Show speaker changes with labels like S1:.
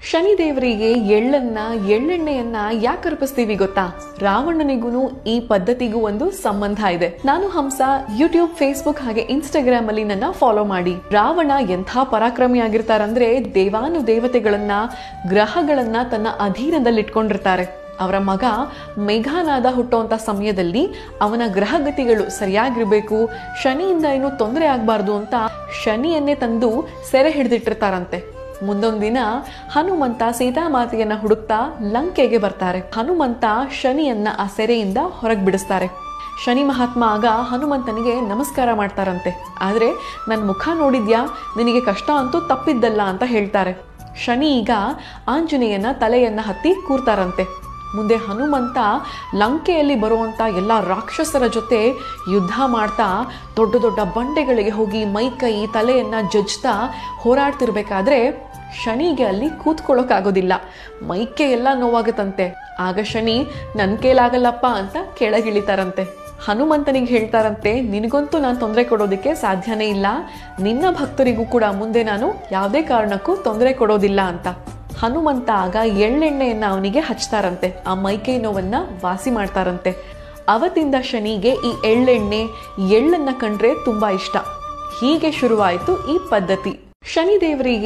S1: ಶನಿದೇವರಿಗೆ ಎಳ್ಳನ್ನ ಎಳ್ಳೆಣ್ಣೆಯನ್ನ ಯಾಕೆ ಅರ್ಪಿಸ್ತೀವಿ ಗೊತ್ತಾ ರಾವಣನಿಗೂ ಈ ಪದ್ಧತಿಗೂ ಒಂದು ಸಂಬಂಧ ಇದೆ ನಾನು ಹಂಸ ಯೂಟ್ಯೂಬ್ ಫೇಸ್ಬುಕ್ ಹಾಗೆ ಇನ್ಸ್ಟಾಗ್ರಾಮ್ ಅಲ್ಲಿ ನನ್ನ ಫಾಲೋ ಮಾಡಿ ರಾವಣ ಎಂಥ ಪರಾಕ್ರಮಿ ಆಗಿರ್ತಾರಂದ್ರೆ ದೇವಾನು ದೇವತೆಗಳನ್ನ ಗ್ರಹಗಳನ್ನ ತನ್ನ ಅಧೀನದಲ್ಲಿ ಇಟ್ಕೊಂಡಿರ್ತಾರೆ ಅವರ ಮಗ ಮೇಘಾನಾದ ಹುಟ್ಟುವಂತ ಸಮಯದಲ್ಲಿ ಅವನ ಗ್ರಹಗತಿಗಳು ಸರಿಯಾಗಿರ್ಬೇಕು ಶನಿಯಿಂದ ಏನು ತೊಂದರೆ ಆಗಬಾರ್ದು ಅಂತ ಶನಿಯನ್ನೇ ತಂದು ಸೆರೆ ಹಿಡಿದಿಟ್ಟಿರ್ತಾರಂತೆ ಮುಂದೊಂದು ದಿನ ಹನುಮಂತ ಸೀತಾಮಾತೆಯನ್ನ ಹುಡುಕ್ತಾ ಲಂಕೆಗೆ ಬರ್ತಾರೆ ಹನುಮಂತ ಶನಿಯನ್ನ ಆ ಸೆರೆಯಿಂದ ಹೊರಗೆ ಬಿಡಿಸ್ತಾರೆ ಶನಿ ಮಹಾತ್ಮ ಆಗ ಹನುಮಂತನಿಗೆ ನಮಸ್ಕಾರ ಮಾಡ್ತಾರಂತೆ ಆದ್ರೆ ನನ್ನ ಮುಖ ನೋಡಿದ್ಯಾ ನಿನಗೆ ಕಷ್ಟ ಅಂತೂ ತಪ್ಪಿದ್ದಲ್ಲ ಅಂತ ಹೇಳ್ತಾರೆ ಶನಿ ಈಗ ಆಂಜನೇಯನ ತಲೆಯನ್ನ ಹತ್ತಿ ಕೂರ್ತಾರಂತೆ ಮುಂದೆ ಹನುಮಂತ ಲಂಕೆಯಲ್ಲಿ ಬರುವಂತ ಎಲ್ಲ ರಾಕ್ಷಸರ ಜೊತೆ ಯುದ್ಧ ಮಾಡ್ತಾ ದೊಡ್ಡ ದೊಡ್ಡ ಬಂಡೆಗಳಿಗೆ ಹೋಗಿ ಮೈ ಕೈ ತಲೆಯನ್ನ ಜಜ್ತಾ ಹೋರಾಡ್ತಿರ್ಬೇಕಾದ್ರೆ ಶನಿಗೆ ಅಲ್ಲಿ ಕೂತ್ಕೊಳ್ಳೋಕ್ಕಾಗೋದಿಲ್ಲ ಮೈಕೆ ಎಲ್ಲ ನೋವಾಗುತ್ತಂತೆ ಆಗ ಶನಿ ನನ್ ಕೈಲಾಗಲ್ಲಪ್ಪ ಅಂತ ಕೆಳಗಿಳಿತಾರಂತೆ ಹನುಮಂತನಿಗೆ ಹೇಳ್ತಾರಂತೆ ನಿನಗಂತೂ ನಾನು ತೊಂದರೆ ಕೊಡೋದಕ್ಕೆ ಸಾಧ್ಯನೇ ಇಲ್ಲ ನಿನ್ನ ಭಕ್ತರಿಗೂ ಕೂಡ ಮುಂದೆ ನಾನು ಯಾವುದೇ ಕಾರಣಕ್ಕೂ ತೊಂದರೆ ಕೊಡೋದಿಲ್ಲ ಅಂತ ಹನುಮಂತ ಆಗ ಎಳ್ಳೆಣ್ಣೆಯನ್ನ ಅವನಿಗೆ ಹಚ್ತಾರಂತೆ ಆ ಮೈಕೈ ನೋವನ್ನ ವಾಸಿ ಮಾಡ್ತಾರಂತೆ ಅವತ್ತಿಂದ ಶನಿಗೆ ಈ ಎಳ್ಳೆಣ್ಣೆ ಎಳ್ಳನ್ನ ಕಂಡ್ರೆ ತುಂಬಾ ಇಷ್ಟ ಹೀಗೆ ಶುರುವಾಯಿತು ಈ ಪದ್ಧತಿ ಶನಿದೇವರಿಗೆ